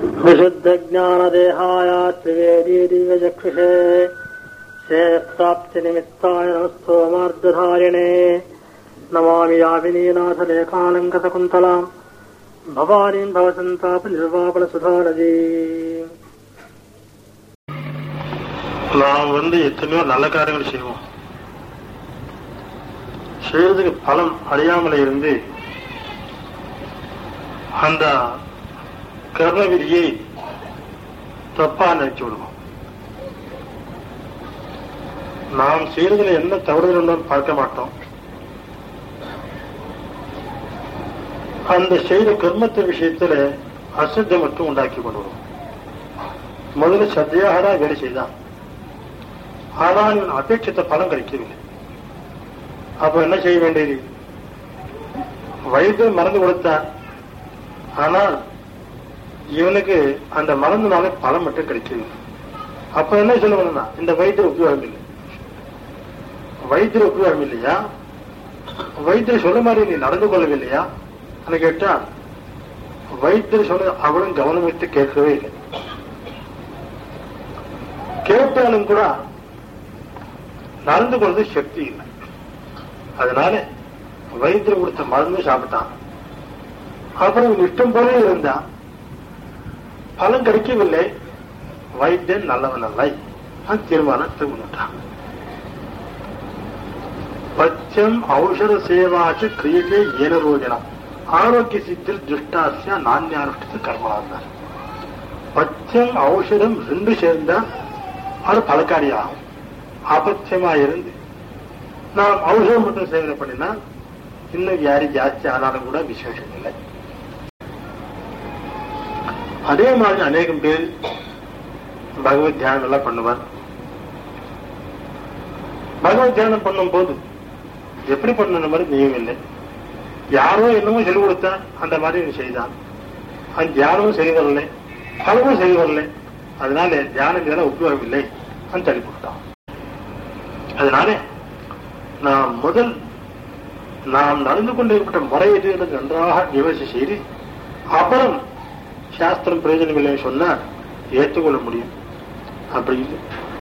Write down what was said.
विशुद्धज्ञानदेहाय त्रिवेदीदिव्यचक्षुषे शेयप्राप्तिनिमित्ताय नमस्तोमार्धधारिणे नमामि यामिनीनाथलेखालङ्कृतकुन्तलाम् भवानीम् भवसन्तापनिर्वापणसुधानदी நாம் வந்து எத்தனையோ நல்ல காரியங்கள் செய்வோம் செய்யறதுக்கு பலன் அறியாமல இருந்து அந்த கர்ணவிதியை தப்பா நினைச்சு விடுவோம் நாம் செய்யறதுல என்ன தவறுதல் உண்டோன்னு பார்க்க மாட்டோம் அந்த செய்த கர்மத்த விஷயத்துல அசித்த மட்டும் உண்டாக்கி கொண்டு வரும் முதல்ல சத்தியாக தான் வேலை செய்தான் ஆனால் இவன் அபேட்சித்த பலன் கிடைக்கவில்லை அப்ப என்ன செய்ய வேண்டியது வயது மறந்து கொடுத்தான் ஆனால் இவனுக்கு அந்த மறந்தனால பலம் மட்டும் கிடைக்கவில்லை அப்ப என்ன சொல்லுவாங்கன்னா இந்த வைத்திய உபயோகம் இல்லை வைத்திய உபயோகம் இல்லையா வைத்தியர் சொல்ல மாதிரி நீ நடந்து கொள்ளவில்லையா கேட்டா வைத்தியர் சொல்ல அவளும் கவனம் வைத்து கேட்கவே இல்லை கேட்டாலும் கூட நடந்து கொள்வது சக்தி இல்லை அதனால வைத்தியர் கொடுத்த மருந்து சாப்பிட்டான் அப்புறம் இவன் இஷ்டம் போல இருந்தான் பலன் கிடைக்கவில்லை வைத்தியன் நல்லவன் அல்ல அந்த தீர்மானத்தை முன்னிட்டான் பச்சம் ஔஷத சேவாச்சு கிரியதே ஏன ரோஜனம் ஆரோக்கிய சித்தில் துஷ்டாசியா நானியானுஷ்டத்து கர்மனாந்தார் பச்சம் ஔஷதம் ரெண்டு சேர்ந்தா அது பலக்காரி ஆகும் அபத்தியமா இருந்து நாம் ஔஷதம் மட்டும் சேவனை பண்ணினா இன்னும் வியாதி ஜாஸ்தி ஆனாலும் கூட விசேஷம் இல்லை அதே மாதிரி அநேகம் பேர் பகவத் தியானம் எல்லாம் பண்ணுவார் பகவத் தியானம் பண்ணும் போது எப்படி பண்ண மாதிரி நியமம் இல்லை யாரோ என்னமோ சொல்லிக் கொடுத்தா அந்த மாதிரி இவன் செய்தான் அந்த தியானமும் சரி வரல பலமும் சரி வரல அதனால தியானம் இதெல்லாம் உபயோகம் இல்லை அந்த தள்ளி போட்டான் அதனால நாம் முதல் நாம் நடந்து கொண்டிருக்கிற முறை எது என்று நன்றாக விமர்சை செய்து அப்புறம் சாஸ்திரம் பிரயோஜனம் இல்லைன்னு சொன்னா ஏற்றுக்கொள்ள முடியும் அப்படி இல்லை